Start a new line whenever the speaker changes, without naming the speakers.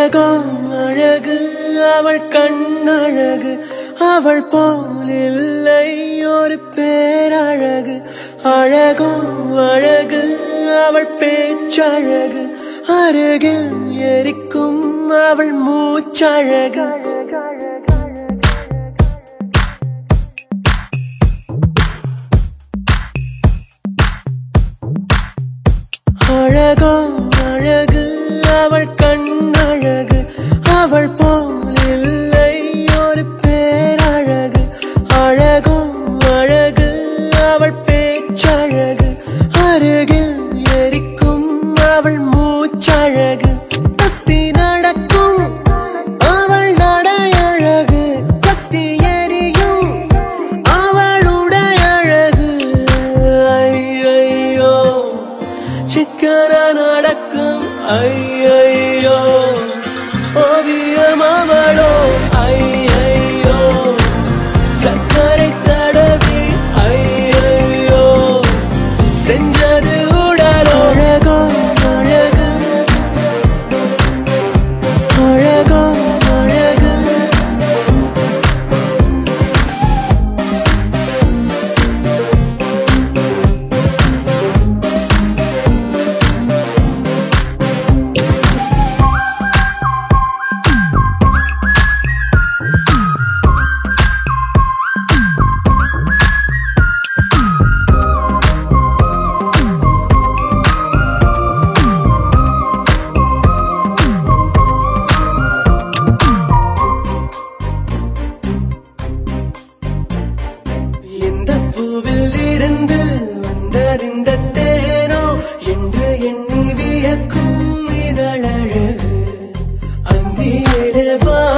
அழகோ அழகு அவள் கண்ணழகு அவள் போல் இல்லை ஒரு பேரழகு அழகோ அழகு அவள் பேச்சழகு அருகில் எரிக்கும் அவள் மூச்சழகு அழகோ அழகு அவள் கண்ணழகு அவள் போல் இல்லை ஒரு பேரழகு அழகோ அழகு அவள் பேச்சழகு அருகில் எரிக்கும் அவள் மூச்சழகு தத்தி நடக்கும் அவள் நடையழகு கத்தி எரியும் அவளுடைய அழகு ஐயையோ சிக்கன நடக்கும் ஐயையோ ஓவியம் அவளோ ஐயையோ சக்கரை தடவி ஐயையோ செஞ்சது உடலோ அழகோ அழகு அழகோ அழகு எந்த பூவில் இருந்து வந்தறிந்த தேனோ என்று எண்ணி வியக்கும் இதழழகு அந்தியிலே வா